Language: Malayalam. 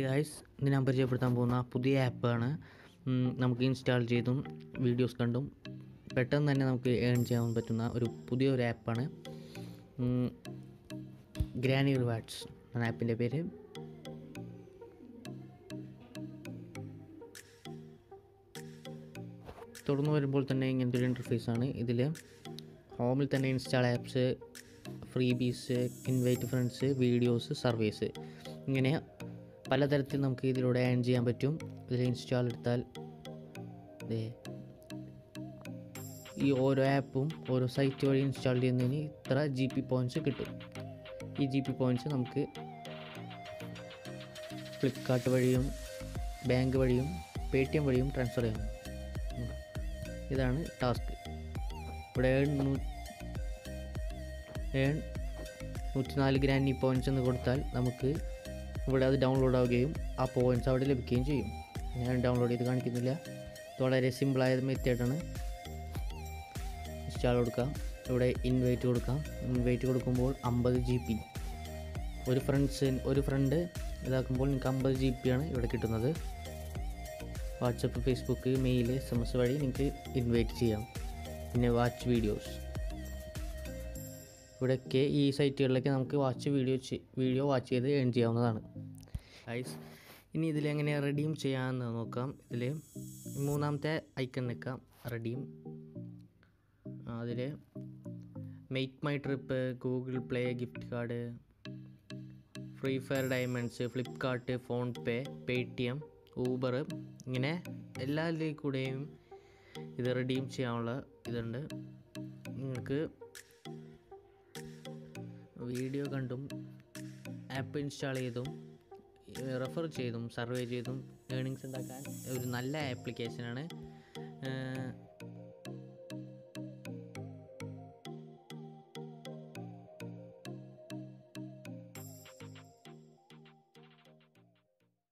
ഗായ്സ് ഇന്ന് ഞാൻ പരിചയപ്പെടുത്താൻ പോകുന്ന പുതിയ ആപ്പാണ് ഉം, നമുക്ക് ഇൻസ്റ്റാൾ ചെയ്തും വീഡിയോസ് കണ്ടും പെട്ടെന്ന് തന്നെ നമുക്ക് ഏൺ ചെയ്യാൻ പറ്റുന്ന ഒരു പുതിയൊരു ആപ്പാണ് ഗ്രാനി റിവാർഡ്സ് എന്ന ആപ്പിൻ്റെ പേര് തുറന്നു വരുമ്പോൾ തന്നെ ഇങ്ങനത്തെ ഒരു ഇൻ്റർഫേസ് ആണ് ഇതിൽ ഹോമിൽ തന്നെ install apps freebies invite friends videos service ഇങ്ങനെ പലതരത്തിൽ നമുക്ക് ഇതിലൂടെ ഏൺ ചെയ്യാൻ പറ്റും ഇതിൽ ഇൻസ്റ്റാൾ എടുത്താൽ ദേ ഈ ഓരോ ആപ്പും ഓരോ സൈറ്റ് വഴി ഇൻസ്റ്റാൾ ചെയ്യുന്നതിന് ഇത്ര ജി പി പോയിൻറ്റ്സ് കിട്ടും ഈ ജി പി പോയിൻറ്റ്സ് നമുക്ക് ഫ്ലിപ്കാർട്ട് വഴിയും ബാങ്ക് വഴിയും പേ ടി എം വഴിയും ട്രാൻസ്ഫർ ചെയ്യാം ഉം. ഇതാണ് ടാസ്ക് ഇവിടെ ഏൺ നൂ- ഏൺ നൂറ്റിനാല് ഗ്രാൻഡി പോയിൻറ്റ്സ് എന്ന് കൊടുത്താൽ നമുക്ക് ഇവിടെ അത് ഡൗൺലോഡ് ആവുകയും ആ പോയിൻറ്റ്സ് അവിടെ ലഭിക്കുകയും ചെയ്യും ഞാൻ ഡൗൺലോഡ് ചെയ്ത് കാണിക്കുന്നില്ല ഇത് വളരെ സിമ്പിളായ മെത്തേഡാണ് ഇൻസ്റ്റാൾ കൊടുക്കാം ഇവിടെ ഇൻവൈറ്റ് കൊടുക്കാം ഇൻവൈറ്റ് കൊടുക്കുമ്പോൾ അമ്പത് ജി പി ഒരു ഫ്രണ്ട്സ് ഒരു ഫ്രണ്ട് ഇതാക്കുമ്പോൾ നിങ്ങൾക്ക് അമ്പത് ജി പി ആണ് ഇവിടെ കിട്ടുന്നത് WhatsApp Facebook mail S M S വഴി നിങ്ങൾക്ക് ഇൻവൈറ്റ് ചെയ്യാം പിന്നെ വാച്ച് വീഡിയോസ് ഇവിടെയൊക്കെ ഈ സൈറ്റുകളിലൊക്കെ നമുക്ക് വാച്ച് വീഡിയോ വീഡിയോ വാച്ച് ചെയ്ത് ഏൺ ചെയ്യാവുന്നതാണ് ഗൈസ് ഇനി ഇതിൽ എങ്ങനെ റെഡീം ചെയ്യാമെന്ന് നോക്കാം ഇതിൽ മൂന്നാമത്തെ ഐക്കൺ നിൽക്കാം റെഡീം അതിൽ MakeMyTrip Google play gift card free fire diamonds Flipkart PhonePe Paytm Uber ഇങ്ങനെ എല്ലാതിൽ കൂടെയും ഇത് റെഡീം ചെയ്യാനുള്ള ഇതുണ്ട് നിങ്ങൾക്ക് വീഡിയോ കണ്ടും ആപ്പ് ഇൻസ്റ്റാൾ ചെയ്തും റെഫർ ചെയ്തും സർവേ ചെയ്തും ഏണിങ്സ് ഉണ്ടാക്കാൻ ഒരു നല്ല ആപ്ലിക്കേഷനാണ്